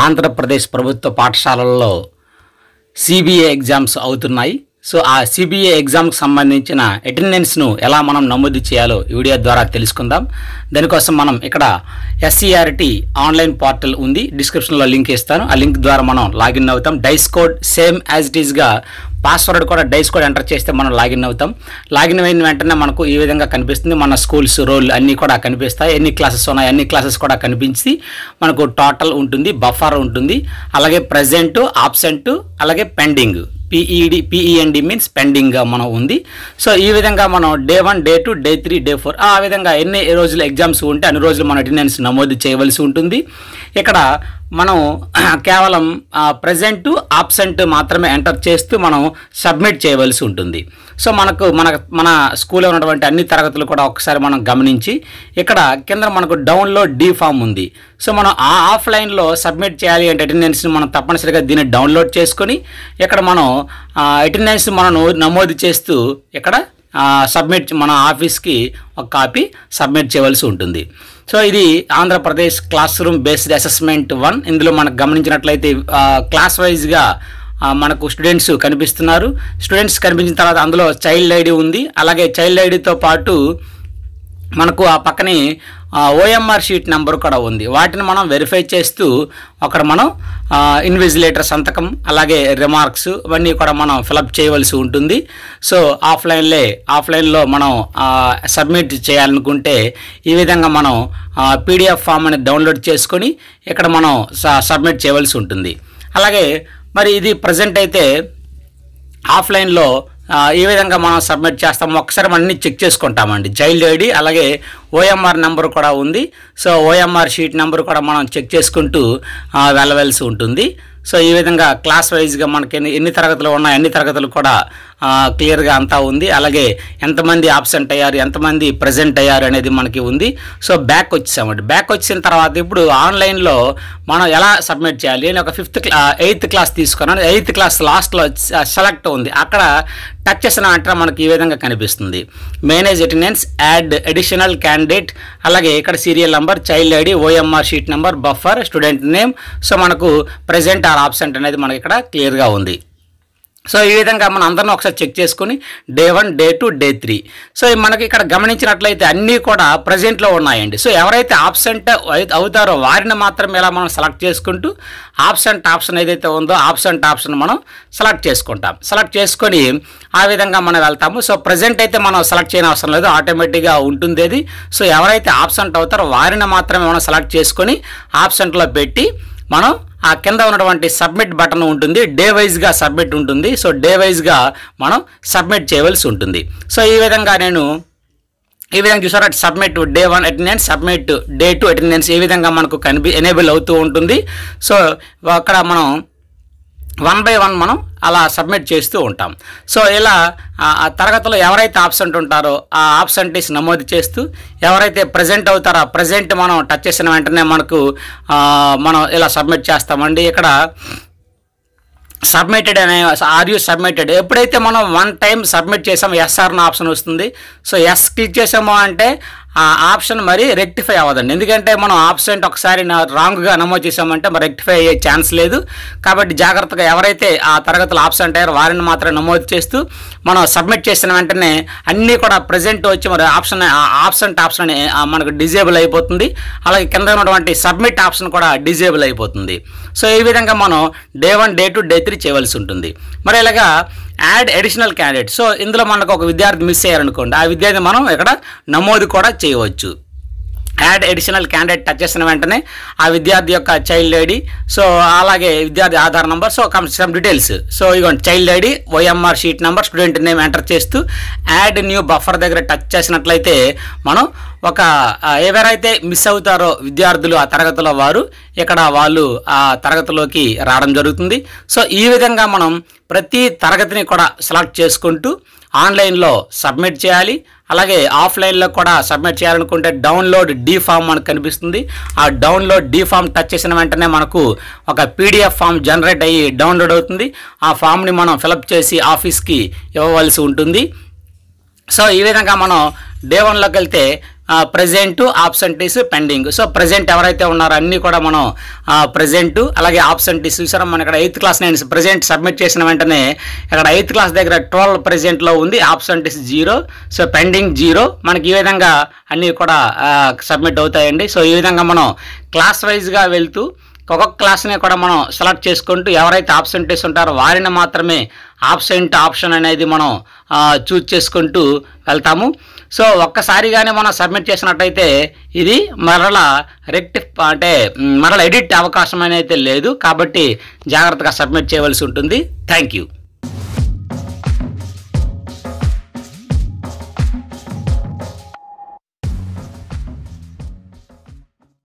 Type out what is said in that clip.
ఆంధ్రప్రదేశ్ ప్రభుత్వ పాఠశాలల్లో CBA exams అవుతున్నాయి సో ఆ సిబిఏ ఎగ్జామ్కి సంబంధించిన అటెండెన్స్ను ఎలా మనం నమోదు చేయాలో ఈ వీడియో ద్వారా తెలుసుకుందాం దానికోసం మనం ఇక్కడ ఎస్సీఆర్టీ ఆన్లైన్ పోర్టల్ ఉంది డిస్క్రిప్షన్లో లింక్ ఇస్తాను ఆ లింక్ ద్వారా మనం లాగిన్ అవుతాం DISE code same as it ఈస్గా పాస్వర్డ్ కూడా డైస్ కోడ్ ఎంటర్ చేస్తే మనం లాగిన్ అవుతాం లాగిన్ అయిన వెంటనే మనకు ఈ విధంగా కనిపిస్తుంది మన స్కూల్స్ రోల్ అన్నీ కూడా కనిపిస్తాయి ఎన్ని క్లాసెస్ ఉన్నాయి అన్ని క్లాసెస్ కూడా కనిపించి మనకు టోటల్ ఉంటుంది బఫర్ ఉంటుంది అలాగే ప్రజెంట్ ఆబ్సెంట్ అలాగే పెండింగ్ పిఈడి పిఈఎన్డి మీన్స్ పెండింగ్గా మనం ఉంది సో ఈ విధంగా మనం day one day two day three day four ఆ విధంగా ఎన్ని రోజులు ఎగ్జామ్స్ ఉంటే అన్ని రోజులు మన అటెండెన్స్ నమోదు చేయవలసి ఉంటుంది ఇక్కడ మనం కేవలం ప్రజెంట్ ఆబ్సెంట్ మాత్రమే ఎంటర్ చేస్తూ మనం సబ్మిట్ చేయవలసి ఉంటుంది సో మనకు మన మన స్కూల్లో ఉన్నటువంటి అన్ని తరగతులు కూడా ఒకసారి మనం గమనించి ఇక్కడ కింద మనకు డౌన్లోడ్ డీ ఫామ్ ఉంది సో మనం ఆ ఆఫ్లైన్లో సబ్మిట్ చేయాలి అంటే అటెండెన్స్ని మనం తప్పనిసరిగా దీన్ని డౌన్లోడ్ చేసుకొని ఇక్కడ మనం అటెండెన్స్ మనం నమోదు చేస్తూ ఇక్కడ సబ్మిట్ మన ఆఫీస్కి ఒక కాపీ సబ్మిట్ చేయవలసి ఉంటుంది సో ఇది Andhra Pradesh class room based assessment one ఇందులో మనకు గమనించినట్లయితే క్లాస్ వైజ్గా మనకు స్టూడెంట్స్ కనిపిస్తున్నారు స్టూడెంట్స్ కనిపించిన తర్వాత అందులో చైల్డ్ ఐడి ఉంది అలాగే చైల్డ్ ఐడితో పాటు మనకు ఆ పక్కనే ఓఎంఆర్ షీట్ నెంబర్ కూడా ఉంది వాటిని మనం వెరిఫై చేస్తూ అక్కడ మనం ఇన్విజిలేటర్ సంతకం అలాగే రిమార్క్స్ ఇవన్నీ కూడా మనం ఫిలప్ చేయవలసి ఉంటుంది సో ఆఫ్లైన్లే ఆఫ్లైన్లో మనం సబ్మిట్ చేయాలనుకుంటే ఈ విధంగా మనం పీడిఎఫ్ ఫామ్ అనేది డౌన్లోడ్ చేసుకొని ఇక్కడ మనం సబ్మిట్ చేయవలసి ఉంటుంది అలాగే మరి ఇది ప్రజెంట్ అయితే ఆఫ్లైన్లో ఈ విధంగా మనం సబ్మిట్ చేస్తాం ఒకసారి మనం అన్ని చెక్ చేసుకుంటామండి చైల్డ్ ఐడి అలాగే ఓఎంఆర్ నెంబర్ కూడా ఉంది సో ఓఎంఆర్ షీట్ నెంబర్ కూడా మనం చెక్ చేసుకుంటూ వెళ్ళవలసి ఉంటుంది సో ఈ విధంగా క్లాస్ వైజ్గా మనకి ఎన్ని ఎన్ని తరగతులు ఉన్నాయి అన్ని తరగతులు కూడా క్లియర్గా అంతా ఉంది అలాగే ఎంతమంది ఆబ్సెంట్ అయ్యారు ఎంతమంది ప్రజెంట్ అయ్యారు అనేది మనకి ఉంది సో బ్యాక్ వచ్చేసామండి బ్యాక్ వచ్చిన తర్వాత ఇప్పుడు ఆన్లైన్లో మనం ఎలా సబ్మిట్ చేయాలి నేను ఒక ఫిఫ్త్ క్లా ఎయిత్ క్లాస్ తీసుకున్నాను ఎయిత్ క్లాస్ లాస్ట్లో సెలెక్ట్ ఉంది అక్కడ టచ్ చేసిన వెంటనే మనకి ఈ విధంగా కనిపిస్తుంది manage attendance add additional candidate అలాగే ఇక్కడ serial number child ID OMR sheet number buffer student name so మనకు ప్రజెంట్ ఆర్ ఆబ్సెంట్ అనేది మనకి ఇక్కడ క్లియర్గా ఉంది సో ఈ విధంగా మనం అందరం ఒకసారి చెక్ చేసుకుని day one day two day three so మనకి ఇక్కడ గమనించినట్లయితే అన్నీ కూడా ప్రజెంట్లో ఉన్నాయండి సో ఎవరైతే ఆబ్సెంట్ అవుతారో వారిని మాత్రం ఇలా మనం సెలెక్ట్ చేసుకుంటూ ఆబ్సెంట్ ఆప్షన్ ఏదైతే ఉందో ఆబ్సెంట్ ఆప్షన్ మనం సెలెక్ట్ చేసుకుంటాం సెలెక్ట్ చేసుకొని ఆ విధంగా మనం వెళ్తాము సో ప్రజెంట్ అయితే మనం సెలెక్ట్ చేయని అవసరం లేదు ఆటోమేటిక్గా ఉంటుంది అది సో ఎవరైతే ఆబ్సెంట్ అవుతారో వారిని మాత్రమే మనం సెలెక్ట్ చేసుకొని ఆబ్సెంట్లో పెట్టి మనం ఆ కింద ఉన్నటువంటి సబ్మిట్ బటన్ ఉంటుంది డే వైజ్గా సబ్మిట్ ఉంటుంది సో డే వైజ్గా మనం సబ్మిట్ చేయవలసి ఉంటుంది సో ఈ విధంగా నేను ఈ విధంగా చూసారా submit day one attendance submit day two attendance ఈ విధంగా మనకు కనిపి ఎనేబుల్ అవుతూ ఉంటుంది సో అక్కడ మనం వన్ బై వన్ మనం అలా సబ్మిట్ చేస్తూ ఉంటాం సో ఇలా ఆ తరగతిలో ఎవరైతే ఆబ్సెంట్ ఉంటారో ఆ ఆబ్సెంటీస్ నమోదు చేస్తూ ఎవరైతే ప్రజెంట్ అవుతారో ఆ ప్రజెంట్ మనం టచ్ చేసిన వెంటనే మనకు మనం ఇలా సబ్మిట్ చేస్తామండి ఇక్కడ సబ్మిటెడ్ అనే ఆర్ యూ సబ్మిటెడ్ ఎప్పుడైతే మనం వన్ టైం సబ్మిట్ చేసామో ఎస్ఆర్ అన్న ఆప్షన్ వస్తుంది సో ఎస్ క్లిక్ చేసామో అంటే ఆ ఆప్షన్ మరి రెక్టిఫై అవ్వదండి ఎందుకంటే మనం ఆప్షన్ ఒకసారి రాంగ్గా నమోదు చేసామంటే మరి రెక్టిఫై అయ్యే ఛాన్స్ లేదు కాబట్టి జాగ్రత్తగా ఎవరైతే ఆ తరగతులు ఆప్సెంట్ అయ్యారో వారిని మాత్రం నమోదు చేస్తూ మనం సబ్మిట్ చేసిన వెంటనే అన్నీ కూడా ప్రజెంట్ వచ్చి మరి ఆప్షన్ ఆప్సెంట్ ఆప్షన్ మనకు డిజేబుల్ అయిపోతుంది అలాగే కింద ఉన్నటువంటి సబ్మిట్ ఆప్షన్ కూడా డిజేబుల్ అయిపోతుంది సో ఈ విధంగా మనం day one day two day three చేయవలసి ఉంటుంది మరి ఇలాగా యాడ్ అడిషనల్ క్యాండిడేట్ సో ఇందులో మనకు ఒక విద్యార్థి మిస్ అయ్యారనుకోండి ఆ విద్యార్థి మనం ఇక్కడ నమోదు కూడా చేయవచ్చు యాడ్ అడిషనల్ క్యాండిడేట్ టచ్ చేసిన వెంటనే ఆ విద్యార్థి యొక్క చైల్డ్ ఐడి సో అలాగే విద్యార్థి Aadhaar number so some details so ఇగోండి child ID OMR sheet number student name enter చేస్తూ యాడ్ న్యూ బఫర్ దగ్గర టచ్ చేసినట్లయితే మనం ఒక ఎవరైతే మిస్ అవుతారో విద్యార్థులు ఆ తరగతిలో వారు ఇక్కడ వాళ్ళు ఆ తరగతిలోకి రావడం జరుగుతుంది సో ఈ విధంగా మనం ప్రతి తరగతిని కూడా సెలెక్ట్ చేసుకుంటూ ఆన్లైన్లో సబ్మిట్ చేయాలి అలాగే ఆఫ్లైన్లో కూడా సబ్మిట్ చేయాలనుకుంటే డౌన్లోడ్ డీ ఫామ్ మనకు కనిపిస్తుంది ఆ డౌన్లోడ్ డీ ఫామ్ టచ్ చేసిన వెంటనే మనకు ఒక పీడిఎఫ్ ఫామ్ జనరేట్ అయ్యి డౌన్లోడ్ అవుతుంది ఆ ఫామ్ని మనం ఫిలప్ చేసి ఆఫీస్కి ఇవ్వవలసి ఉంటుంది సో ఈ విధంగా మనం డే వన్లోకి వెళ్తే present absentees pending so present ఎవరైతే ఉన్నారో అన్నీ కూడా మనం ప్రజెంట్ అలాగే ఆబ్సెంటీస్ చూసారా మనం ఇక్కడ ఎయిత్ క్లాస్ నేను ప్రజెంట్ సబ్మిట్ చేసిన వెంటనే ఇక్కడ ఎయిత్ క్లాస్ దగ్గర ట్వెల్వ్ ప్రజెంట్లో ఉంది absentees zero so pending zero మనకి ఈ విధంగా అన్నీ కూడా సబ్మిట్ అవుతాయండి సో ఈ విధంగా మనం క్లాస్ వైజ్గా వెళ్తూ ఒక్కొక్క క్లాస్ని కూడా మనం సెలెక్ట్ చేసుకుంటూ ఎవరైతే ఆబ్సెంటీస్ ఉంటారో వారిని మాత్రమే ఆబ్సెంట్ ఆప్షన్ అనేది మనం చూజ్ చేసుకుంటూ వెళ్తాము సో ఒక్కసారిగానే మనం సబ్మిట్ చేసినట్టయితే ఇది మరలా రెక్టి అంటే మ్, మరలా ఎడిట్ అవకాశం అనేది లేదు కాబట్టి జాగ్రత్తగా సబ్మిట్ చేయవలసి ఉంటుంది థ్యాంక్ యూ